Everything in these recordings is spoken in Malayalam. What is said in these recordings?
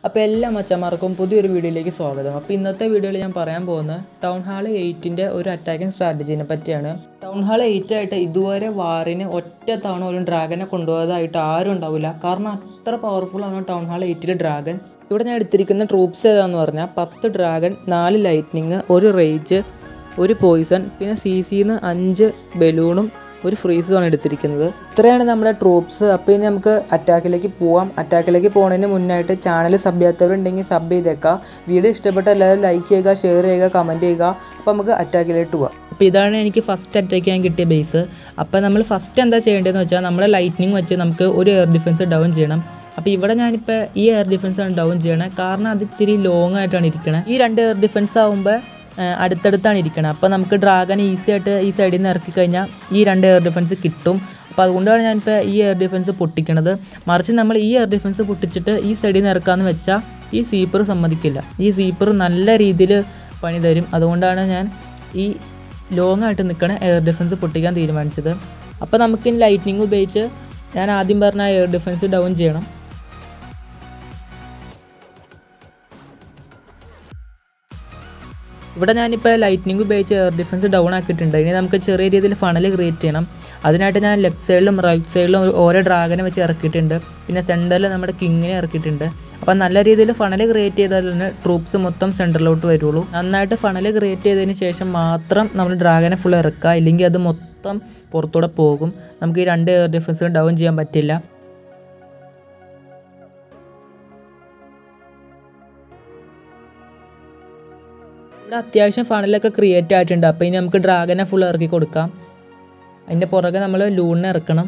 അപ്പോൾ എല്ലാ മച്ചന്മാർക്കും പുതിയൊരു വീഡിയോയിലേക്ക് സ്വാഗതം അപ്പോൾ ഇന്നത്തെ വീഡിയോയിൽ ഞാൻ പറയാൻ പോകുന്നത് ടൗൺ ഹാൾ എയ്റ്റിൻ്റെ ഒരു അറ്റാക്കിംഗ് സ്ട്രാറ്റജീനെ പറ്റിയാണ് ടൗൺ ഹാൾ എയ്റ്റ് ആയിട്ട് ഇതുവരെ വാറിന് ഒറ്റ തവണ ഒരു ഡ്രാഗനെ കൊണ്ടുപോയതായിട്ട് ആരും ഉണ്ടാവില്ല കാരണം അത്ര പവർഫുൾ ആണ് ടൗൺ ഹാൾ എയ്റ്റിലെ ഡ്രാഗൻ ഇവിടെ ഞാൻ എടുത്തിരിക്കുന്ന ട്രൂപ്സ് ഏതാന്ന് പറഞ്ഞാൽ പത്ത് ഡ്രാഗൺ നാല് ലൈറ്റ്നിങ് ഒരു റേജ് ഒരു പോയിസൺ പിന്നെ സി സിന്ന് അഞ്ച് ബലൂണും ഒരു ഫ്രീസുമാണ് എടുത്തിരിക്കുന്നത് ഇത്രയാണ് നമ്മുടെ ട്രൂപ്സ് അപ്പോൾ ഇനി നമുക്ക് അറ്റാക്കിലേക്ക് പോവാം അറ്റാക്കിലേക്ക് പോകുന്നതിന് മുന്നായിട്ട് ചാനൽ സബ് ചെയ്യാത്തവരുണ്ടെങ്കിൽ സബ് ചെയ്തേക്കാം വീഡിയോ ഇഷ്ടപ്പെട്ട എല്ലാവരും ലൈക്ക് ചെയ്യുക ഷെയർ ചെയ്യുക കമൻറ്റ് ചെയ്യുക അപ്പോൾ നമുക്ക് അറ്റാക്കിലേക്ക് പോവാം അപ്പോൾ ഇതാണ് എനിക്ക് ഫസ്റ്റ് അറ്റാക്ക് ചെയ്യാൻ കിട്ടിയ ബേസ് അപ്പോൾ നമ്മൾ ഫസ്റ്റ് എന്താ ചെയ്യേണ്ടതെന്ന് വെച്ചാൽ നമ്മൾ ലൈറ്റ്നിങ് വെച്ച് നമുക്ക് ഒരു എയർ ഡിഫൻസ് ഡൗൺ ചെയ്യണം അപ്പോൾ ഇവിടെ ഞാനിപ്പോൾ ഈ എയർ ഡിഫൻസ് ആണ് ഡൗൺ ചെയ്യണത് കാരണം അത് ഇച്ചിരി ലോങ് ആയിട്ടാണ് ഇരിക്കണത് ഈ രണ്ട് എയർ ഡിഫൻസ് ആകുമ്പോൾ അടുത്തടുത്താണ് ഇരിക്കണത് അപ്പോൾ നമുക്ക് ഡ്രാഗൺ ഈസി ആയിട്ട് ഈ സൈഡിൽ നിന്ന് ഇറക്കി കഴിഞ്ഞാൽ ഈ രണ്ട് എയർ ഡിഫൻസ് കിട്ടും അപ്പോൾ അതുകൊണ്ടാണ് ഞാനിപ്പോൾ ഈ എയർ ഡിഫൻസ് പൊട്ടിക്കണത് മറിച്ച് നമ്മൾ ഈ എയർ ഡിഫൻസ് പൊട്ടിച്ചിട്ട് ഈ സൈഡിൽ നിന്ന് ഇറക്കാമെന്ന് വെച്ചാൽ ഈ സ്വീപ്പർ സമ്മതിക്കില്ല ഈ സ്വീപ്പർ നല്ല രീതിയിൽ പണി തരും അതുകൊണ്ടാണ് ഞാൻ ഈ ലോങ് ആയിട്ട് നിൽക്കണ എയർ ഡിഫൻസ് പൊട്ടിക്കാൻ തീരുമാനിച്ചത് അപ്പോൾ നമുക്ക് ലൈറ്റ്നിങ് ഉപയോഗിച്ച് ഞാൻ ആദ്യം പറഞ്ഞ എയർ ഡിഫൻസ് ഡൗൺ ചെയ്യണം ഇവിടെ ഞാനിപ്പോൾ ലൈറ്റ്നിങ് ഉപയോഗിച്ച് എയർ ഡിഫൻസ് ഡൗൺ ആക്കിയിട്ടുണ്ട് ഇനി നമുക്ക് ചെറിയ രീതിയിൽ ഫണൽ ക്രിയേറ്റ് ചെയ്യണം അതിനായിട്ട് ഞാൻ ലെഫ്റ്റ് സൈഡിലും റൈറ്റ് സൈഡിലും ഓരോ ഡ്രാഗനെ വെച്ച് ഇറക്കിയിട്ടുണ്ട് പിന്നെ സെൻറ്ററിൽ നമ്മുടെ കിങ്ങിനെ ഇറക്കിയിട്ടുണ്ട് അപ്പോൾ നല്ല രീതിയിൽ ഫണൽ ക്രിയേറ്റ് ചെയ്താൽ തന്നെ ട്രൂപ്സ് മൊത്തം സെൻറ്ററിലോട്ട് വരുള്ളൂ നന്നായിട്ട് ഫണൽ ക്രിയേറ്റ് ചെയ്തതിന് ശേഷം മാത്രം നമ്മൾ ഡ്രാഗനെ ഫുൾ ഇറക്കുക ഇല്ലെങ്കിൽ അത് മൊത്തം പുറത്തൂടെ പോകും നമുക്ക് ഈ രണ്ട് എയർ ഡിഫൻസ് ഡൗൺ ചെയ്യാൻ പറ്റില്ല ഇവിടെ അത്യാവശ്യം ഫണലൊക്കെ ക്രിയേറ്റ് ആയിട്ടുണ്ട് അപ്പോൾ ഇനി നമുക്ക് ഡ്രാഗനെ ഫുൾ ഇറക്കി കൊടുക്കാം അതിൻ്റെ പുറകെ നമ്മൾ ലൂണിനെ ഇറക്കണം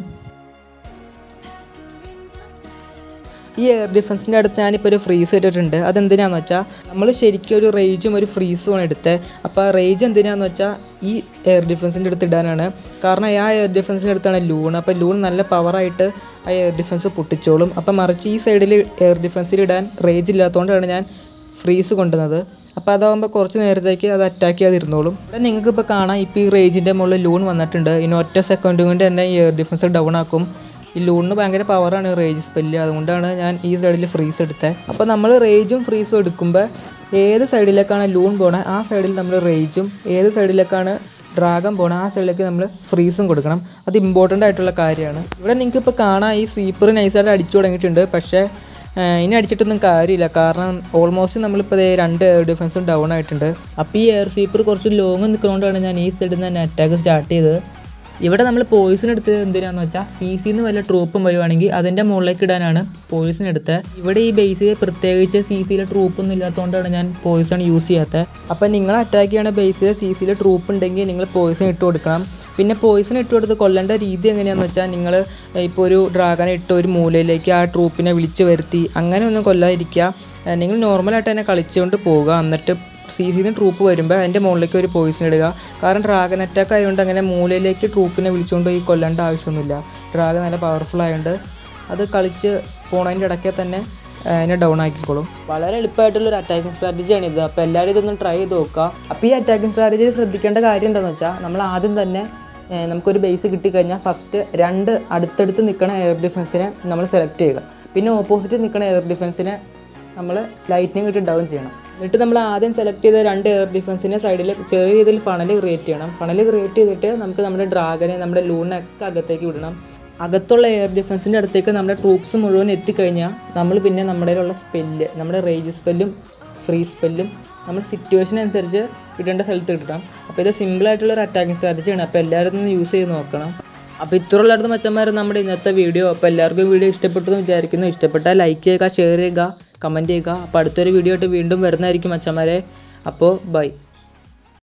ഈ എയർ ഡിഫൻസിൻ്റെ അടുത്ത് ഞാനിപ്പോൾ ഒരു ഫ്രീസ് ഇട്ടിട്ടുണ്ട് അതെന്തിനാന്ന് വെച്ചാൽ നമ്മൾ ശരിക്കും ഒരു റേജും ഒരു ഫ്രീസുമാണ് എടുത്തത് അപ്പോൾ ആ റേജ് എന്തിനാന്ന് വെച്ചാൽ ഈ എയർ ഡിഫൻസിൻ്റെ അടുത്ത് ഇടാനാണ് കാരണം ആ എയർ ഡിഫൻസിൻ്റെ അടുത്താണ് ലൂൺ അപ്പോൾ ലൂൺ നല്ല പവറായിട്ട് ആ എയർ ഡിഫൻസ് പൊട്ടിച്ചോളും അപ്പോൾ മറിച്ച് ഈ സൈഡിൽ എയർ ഡിഫൻസിൽ ഇടാൻ റേജ് ഇല്ലാത്തതുകൊണ്ടാണ് ഞാൻ ഫ്രീസ് കൊണ്ടുവന്നത് അപ്പോൾ അതാകുമ്പോൾ കുറച്ച് നേരത്തേക്ക് അത് അറ്റാക്ക് ചെയ്യാതിരുന്നോളും ഇവിടെ നിങ്ങൾക്ക് ഇപ്പോൾ കാണാം ഇപ്പോൾ ഈ റേജിൻ്റെ മുകളിൽ ലൂൺ വന്നിട്ടുണ്ട് ഇനി ഒറ്റ സെക്കൻഡ് കൊണ്ട് തന്നെ ഈ എയർ ഡിഫൻസ് ഡൗൺ ആക്കും ഈ ലൂണിന് ഭയങ്കര പവറാണ് റേജ് സ്പെല്ല് അതുകൊണ്ടാണ് ഞാൻ ഈ സൈഡിൽ ഫ്രീസ് എടുത്തത് അപ്പോൾ നമ്മൾ റേജും ഫ്രീസും എടുക്കുമ്പോൾ ഏത് സൈഡിലേക്കാണ് ലൂൺ പോണത് ആ സൈഡിൽ നമ്മൾ റേജും ഏത് സൈഡിലേക്കാണ് ഡ്രാഗൺ പോകണം ആ സൈഡിലേക്ക് നമ്മൾ ഫ്രീസും കൊടുക്കണം അത് ഇമ്പോർട്ടൻ്റ് ആയിട്ടുള്ള കാര്യമാണ് ഇവിടെ നിങ്ങൾക്ക് ഇപ്പോൾ കാണാം ഈ സ്വീപ്പർ നൈസായിട്ട് അടിച്ചു തുടങ്ങിയിട്ടുണ്ട് പക്ഷേ ഇനി അടിച്ചിട്ടൊന്നും കാര്യമില്ല കാരണം ഓൾമോസ്റ്റ് നമ്മളിപ്പോൾ ദേ രണ്ട് എയർ ഡിഫൻസും ഡൗൺ ആയിട്ടുണ്ട് അപ്പോൾ ഈ എയർ സ്വീപ്പർ കുറച്ച് ലോങ് നിൽക്കുന്നതുകൊണ്ടാണ് ഞാൻ ഈ സൈഡിൽ നിന്ന് തന്നെ അറ്റാക്ക് സ്റ്റാർട്ട് ചെയ്തത് ഇവിടെ നമ്മൾ പോയിസൺ എടുത്തത് എന്തിനാന്ന് വെച്ചാൽ സി സിന്ന് വല്ല ട്രൂപ്പും വരുവാണെങ്കിൽ അതിൻ്റെ മുകളിലേക്ക് ഇടാനാണ് പോയിസൺ എടുത്തത് ഇവിടെ ഈ ബേസിൽ പ്രത്യേകിച്ച് സി സിയിലെ ട്രൂപ്പൊന്നും ഇല്ലാത്തതുകൊണ്ടാണ് ഞാൻ പോയിസൺ യൂസ് ചെയ്യാത്തത് അപ്പോൾ നിങ്ങൾ അറ്റാക്ക് ചെയ്യണ ബേസിൽ സി സിയിൽ ട്രൂപ്പ് ഉണ്ടെങ്കിൽ നിങ്ങൾ പോയിസൺ ഇട്ട് കൊടുക്കണം പിന്നെ പോയിസൺ ഇട്ട് കൊടുത്ത് കൊല്ലേണ്ട രീതി എങ്ങനെയാണെന്ന് വെച്ചാൽ നിങ്ങൾ ഇപ്പോൾ ഒരു ഡ്രാഗനെ ഇട്ട് ഒരു മൂലയിലേക്ക് ആ ട്രൂപ്പിനെ വിളിച്ച് വരുത്തി അങ്ങനെ ഒന്നും കൊല്ലാതിരിക്കുക നിങ്ങൾ നോർമലായിട്ട് തന്നെ കളിച്ചുകൊണ്ട് പോവുക എന്നിട്ട് സി സിന്ന് ട്രൂപ്പ് വരുമ്പോൾ അതിൻ്റെ മുകളിലേക്ക് ഒരു പോയിസൺ ഇടുക കാരണം ഡ്രാഗൺ അറ്റാക്ക് ആയതുകൊണ്ട് അങ്ങനെ മൂലയിലേക്ക് ട്രൂപ്പിനെ വിളിച്ചുകൊണ്ട് പോയി കൊല്ലേണ്ട ആവശ്യമൊന്നുമില്ല ഡ്രാഗൺ നല്ല പവർഫുൾ ആയതുകൊണ്ട് അത് കളിച്ച് പോണതിൻ്റെ ഇടയ്ക്ക് തന്നെ അതിനെ ഡൗൺ ആക്കിക്കോളും വളരെ എളുപ്പമായിട്ടുള്ള ഒരു അറ്റാക്കിംഗ് സ്ട്രാറ്റജിയാണ് ഇത് അപ്പോൾ എല്ലാവരും ഇതൊന്ന് ട്രൈ ചെയ്ത് നോക്കുക അപ്പോൾ ഈ അറ്റാക്കിംഗ് സ്ട്രാറ്റജി ശ്രദ്ധിക്കേണ്ട കാര്യം എന്താണെന്ന് വെച്ചാൽ നമ്മൾ ആദ്യം തന്നെ നമുക്കൊരു ബേസ് കിട്ടിക്കഴിഞ്ഞാൽ ഫസ്റ്റ് രണ്ട് അടുത്തടുത്ത് നിൽക്കുന്ന എയർ ഡിഫൻസിനെ നമ്മൾ സെലക്ട് ചെയ്യുക പിന്നെ ഓപ്പോസിറ്റ് നിൽക്കുന്ന എയർ ഡിഫൻസിനെ നമ്മൾ ലൈറ്റിനിങ് ഇട്ട് ഡൗൺ ചെയ്യണം എന്നിട്ട് നമ്മൾ ആദ്യം സെലക്ട് ചെയ്ത രണ്ട് എയർ ഡിഫൻസിനെ സൈഡിൽ ചെറിയ രീതിയിൽ ഫണൽ ക്രിയേറ്റ് ചെയ്യണം ഫണൽ ക്രിയേറ്റ് ചെയ്തിട്ട് നമുക്ക് നമ്മുടെ ഡ്രാഗനെ നമ്മുടെ ലൂണിനൊക്കെ അകത്തേക്ക് വിടണം അകത്തുള്ള എയർ ഡിഫൻസിൻ്റെ അടുത്തേക്ക് നമ്മുടെ ട്രൂപ്സ് മുഴുവൻ എത്തിക്കഴിഞ്ഞാൽ നമ്മൾ പിന്നെ നമ്മുടെ ഉള്ള സ്പെല്ല് നമ്മുടെ റേജ് സ്പെല്ലും ഫ്രീ സ്പെല്ലും നമ്മൾ സിറ്റുവേഷൻ അനുസരിച്ച് ഇടേണ്ട സ്ഥലത്ത് ഇടണം അപ്പോൾ ഇത് സിമ്പിളായിട്ടുള്ള ഒരു അറ്റാക്കിംഗ് സ്ട്രാറ്റജിയാണ് അപ്പോൾ എല്ലാവരും ഒന്ന് യൂസ് ചെയ്ത് നോക്കണം അപ്പോൾ ഇത്രയുള്ളടത്ത് മച്ചന്മാർ നമ്മുടെ ഇന്നത്തെ വീഡിയോ അപ്പോൾ എല്ലാവർക്കും വീഡിയോ ഇഷ്ടപ്പെട്ടു എന്ന് വിചാരിക്കുന്നു ഇഷ്ടപ്പെട്ടാൽ ലൈക്ക് ചെയ്യുക ഷെയർ ചെയ്യുക കമൻറ്റ് ചെയ്യുക അപ്പോൾ അടുത്തൊരു വീഡിയോ ആയിട്ട് വീണ്ടും വരുന്നതായിരിക്കും മച്ചന്മാരെ അപ്പോൾ ബൈ